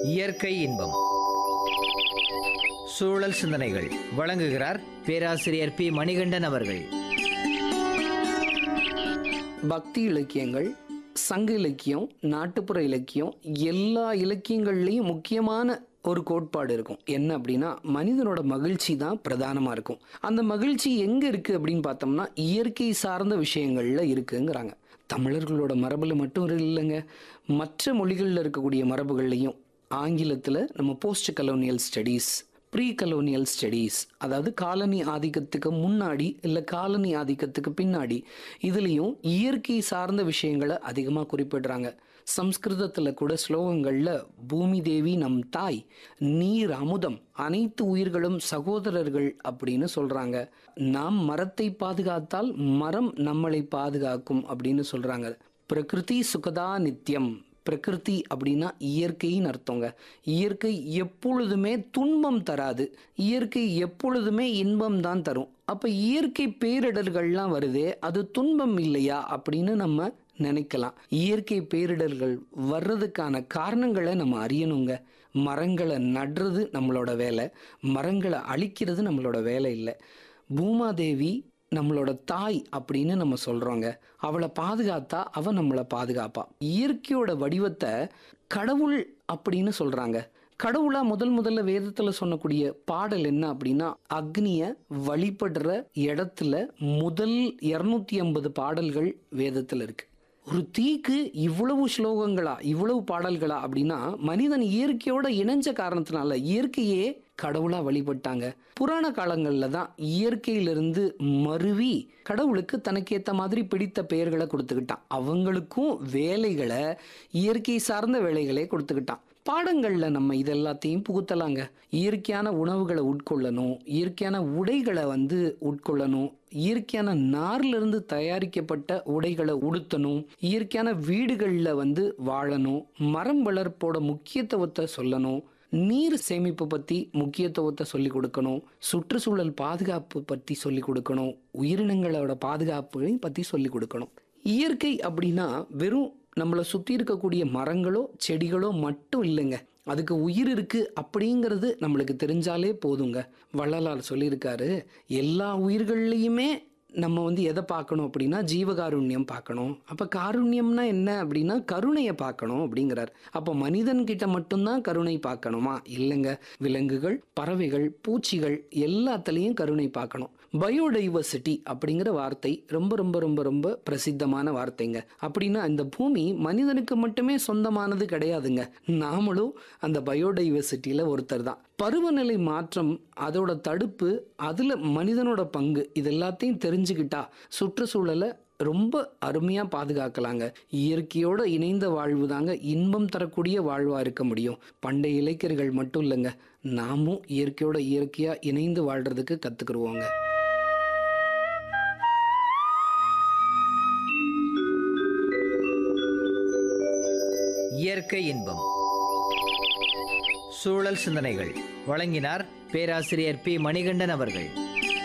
இயற்கை இன்பம் சூழல் சிந்தனைகள் வழங்குகிறார் பேராசிரியர் பி மணிகண்டன் அவர்கள் பக்தி இலக்கியங்கள் சங்க இலக்கியம் நாட்டுப்புற இலக்கியம் எல்லா இலக்கியங்கள்லேயும் முக்கியமான ஒரு கோட்பாடு இருக்கும் என்ன அப்படின்னா மனிதனோட மகிழ்ச்சி தான் பிரதானமாக இருக்கும் அந்த மகிழ்ச்சி எங்கே இருக்குது அப்படின்னு பார்த்தோம்னா இயற்கை சார்ந்த விஷயங்களில் இருக்குங்கிறாங்க தமிழர்களோட மரபில் மட்டும் இல்லைங்க மற்ற மொழிகளில் இருக்கக்கூடிய மரபுகள்லையும் ஆங்கிலத்தில் நம்ம post colonial studies pre colonial studies அதாவது காலனி ஆதிக்கத்துக்கு முன்னாடி இல்லை காலனி ஆதிக்கத்துக்கு பின்னாடி இதுலேயும் இயற்கை சார்ந்த விஷயங்களை அதிகமாக குறிப்பிடுறாங்க சம்ஸ்கிருதத்தில் கூட ஸ்லோகங்களில் பூமி தேவி நம் தாய் நீர் அமுதம் அனைத்து உயிர்களும் சகோதரர்கள் அப்படின்னு சொல்கிறாங்க நாம் மரத்தை பாதுகாத்தால் மரம் நம்மளை பாதுகாக்கும் அப்படின்னு சொல்கிறாங்க பிரகிருதி சுகதா நித்தியம் பிரகிருதி அப்படின்னா இயற்கைன்னு அர்த்தங்க இயற்கை எப்பொழுதுமே துன்பம் தராது இயற்கை எப்பொழுதுமே இன்பம் தான் தரும் அப்போ இயற்கை பேரிடர்கள்லாம் வருதே அது துன்பம் இல்லையா அப்படின்னு நம்ம நினைக்கலாம் இயற்கை பேரிடர்கள் வர்றதுக்கான காரணங்களை நம்ம அறியணுங்க மரங்களை நடுறது நம்மளோட வேலை மரங்களை அழிக்கிறது நம்மளோட வேலை இல்லை பூமாதேவி நம்மளோட தாய் அப்படின்னு நம்ம சொல்கிறோங்க அவளை பாதுகாத்தா அவ நம்மளை பாதுகாப்பா இயற்கையோட வடிவத்தை கடவுள் அப்படின்னு சொல்கிறாங்க கடவுளா முதல் முதல்ல வேதத்தில் சொன்னக்கூடிய பாடல் என்ன அப்படின்னா அக்னியை வழிபடுற இடத்துல முதல் இரநூத்தி ஐம்பது பாடல்கள் வேதத்தில் இருக்கு ஒரு தீக்கு இவ்வளவு ஸ்லோகங்களா இவ்வளவு பாடல்களா அப்படின்னா மனிதன் இயற்கையோட இணைஞ்ச காரணத்தினால இயற்கையே கடவுளா வழிபட்டாங்க புராண காலங்கள்ல தான் இயற்கையிலிருந்து மருவி கடவுளுக்கு தனக்கேத்த மாதிரி பிடித்த பெயர்களை கொடுத்துக்கிட்டான் அவங்களுக்கும் வேலைகளை இயற்கை சார்ந்த வேலைகளை கொடுத்துக்கிட்டான் பாடங்கள்ல நம்ம இது எல்லாத்தையும் புகுத்தலாங்க இயற்கையான உணவுகளை உட்கொள்ளணும் இயற்கையான உடைகளை வந்து உட்கொள்ளணும் இயற்கையான நார்ல இருந்து தயாரிக்கப்பட்ட உடைகளை உடுத்தணும் இயற்கையான வீடுகளில் வந்து வாழணும் மரம் வளர்ப்போட முக்கியத்துவத்தை சொல்லணும் நீர் சேமிப்பு பற்றி முக்கியத்துவத்தை சொல்லி கொடுக்கணும் சுற்றுச்சூழல் பாதுகாப்பு பற்றி சொல்லி கொடுக்கணும் உயிரினங்களோட பாதுகாப்புகளையும் பற்றி சொல்லி கொடுக்கணும் இயற்கை அப்படின்னா வெறும் நம்மளை சுற்றி இருக்கக்கூடிய மரங்களோ செடிகளோ மட்டும் இல்லைங்க அதுக்கு உயிர் இருக்கு அப்படிங்கிறது நம்மளுக்கு தெரிஞ்சாலே போதுங்க வள்ளலார் சொல்லியிருக்காரு எல்லா உயிர்கள்லையுமே நம்ம வந்து எதை பார்க்கணும் அப்படின்னா ஜீவகாருண்யம் பார்க்கணும் அப்போ காருண்யம்னா என்ன அப்படின்னா கருணையை பார்க்கணும் அப்படிங்கிறார் அப்போ மனிதன்கிட்ட மட்டும்தான் கருணை பார்க்கணுமா இல்லைங்க விலங்குகள் பறவைகள் பூச்சிகள் எல்லாத்துலேயும் கருணை பார்க்கணும் பயோடைவர்சிட்டி அப்படிங்கிற வார்த்தை ரொம்ப ரொம்ப ரொம்ப ரொம்ப பிரசித்தமான வார்த்தைங்க அப்படின்னா இந்த பூமி மனிதனுக்கு மட்டுமே சொந்தமானது கிடையாதுங்க நாமளும் அந்த பயோடைவர்சிட்டியில் ஒருத்தர் தான் பருவநிலை மாற்றம் அதோட தடுப்பு அதில் மனிதனோட பங்கு இது எல்லாத்தையும் தெரிஞ்சுக்கிட்டா சுற்றுச்சூழலை ரொம்ப அருமையாக பாதுகாக்கலாங்க இயற்கையோட இணைந்த வாழ்வு தாங்க இன்பம் தரக்கூடிய வாழ்வாக இருக்க முடியும் பண்டைய இளைஞர்கள் மட்டும் இல்லைங்க நாமும் இயற்கையோட இயற்கையாக இணைந்து வாழ்கிறதுக்கு கற்றுக்குருவோங்க இயற்கை இன்பம் சூழல் சிந்தனைகள் வழங்கினார் பேராசிரியர் பி மணிகண்டன் அவர்கள்